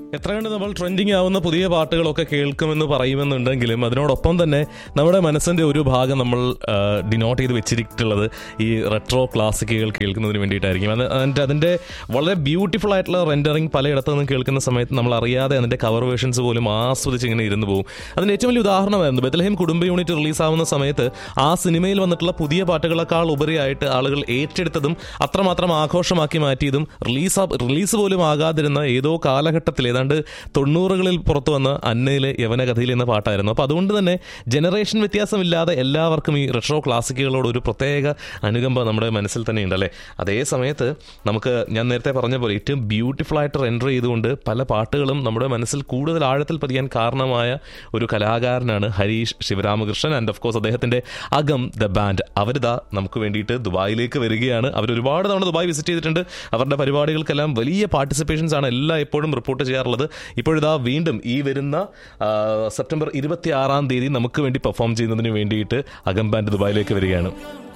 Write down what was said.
എത്ര കണ്ട് നമ്മൾ ട്രെൻഡിങ് ആവുന്ന പുതിയ പാട്ടുകളൊക്കെ കേൾക്കുമെന്ന് പറയുമെന്നുണ്ടെങ്കിലും അതിനോടൊപ്പം തന്നെ നമ്മുടെ മനസ്സിന്റെ ഒരു ഭാഗം നമ്മൾ ഡിനോട്ട് ചെയ്ത് വെച്ചിട്ടുള്ളത് ഈ റെട്രോ ക്ലാസിക്കുകൾ കേൾക്കുന്നതിന് വേണ്ടിയിട്ടായിരിക്കും അത് അതിൻ്റെ അതിൻ്റെ വളരെ ബ്യൂട്ടിഫുൾ ആയിട്ടുള്ള റെൻഡറിങ് പലയിടത്തു നിന്നും കേൾക്കുന്ന സമയത്ത് നമ്മൾ അറിയാതെ അതിൻ്റെ കവർ വേർഷൻസ് പോലും ആസ്വദിച്ച് ഇങ്ങനെ ഇരുന്ന് പോകും അതിന് ഏറ്റവും വലിയ ഉദാഹരണമായിരുന്നു ബethlehem കുടുംബ യൂണിറ്റ് റിലീസാവുന്ന സമയത്ത് ആ സിനിമയിൽ വന്നിട്ടുള്ള പുതിയ പാട്ടുകളെക്കാൾ ഉപരിയായിട്ട് ആളുകൾ ഏറ്റെടുത്തതും അത്രമാത്രം ആഘോഷമാക്കി മാറ്റിയതും റിലീസ് റിലീസ് പോലും ആകാതിരുന്ന ഏതോ കാലഘട്ടത്തിൽ ഏതാണ്ട് തൊണ്ണൂറുകളിൽ പുറത്തു വന്ന അന്നയിലെ യവനകഥയിൽ എന്ന പാട്ടായിരുന്നു അപ്പോൾ അതുകൊണ്ട് തന്നെ ജനറേഷൻ വ്യത്യാസമില്ലാതെ എല്ലാവർക്കും ഈ റെട്രോ ക്ലാസിക്കുകളോട് ഒരു പ്രത്യേക അനുകമ്പ നമ്മുടെ മനസ്സിൽ തന്നെ ഉണ്ടല്ലേ അതേ സമയത്ത് നമുക്ക് ഞാൻ നേരത്തെ പറഞ്ഞ പോലെ ഏറ്റവും ബ്യൂട്ടിഫുൾ ആയിട്ട് റെൻഡർ ചെയ്തുകൊണ്ട് പല പാട്ടുകളും നമ്മുടെ മനസ്സിൽ കൂടുതൽ ആഴത്തിൽ പതിയാൻ കാരണമായ ഒരു കലാകാരനാണ് Harish Sivaramakrishnan and of course അദ്ദേഹത്തിന്റെ അകം ദ ബാൻഡ് അവരിതാ നമുക്ക് വേണ്ടിയിട്ട് ദുബായിലേക്ക് വരികയാണ് അവർ ഒരുപാട് തവണ ദുബായ് വിസിറ്റ് ചെയ്തിട്ടുണ്ട് അവരുടെ പരിപാടികൾക്കെല്ലാം വലിയ പാർട്ടിസിപ്പേഷൻസ് ആണ് എല്ലാ എപ്പോഴും റിപ്പോർട്ട് ചെയ്യാറുള്ളത് ഇപ്പോഴിതാ വീണ്ടും ഈ വരുന്ന ആ, സെപ്റ്റംബർ ഇരുപത്തി ആറാം തീയതി നമുക്ക് വേണ്ടി പെർഫോം ചെയ്യുന്നതിന് വേണ്ടിയിട്ട് അകം ബാൻഡ് ദുബായിലേക്ക് വരികയാണ്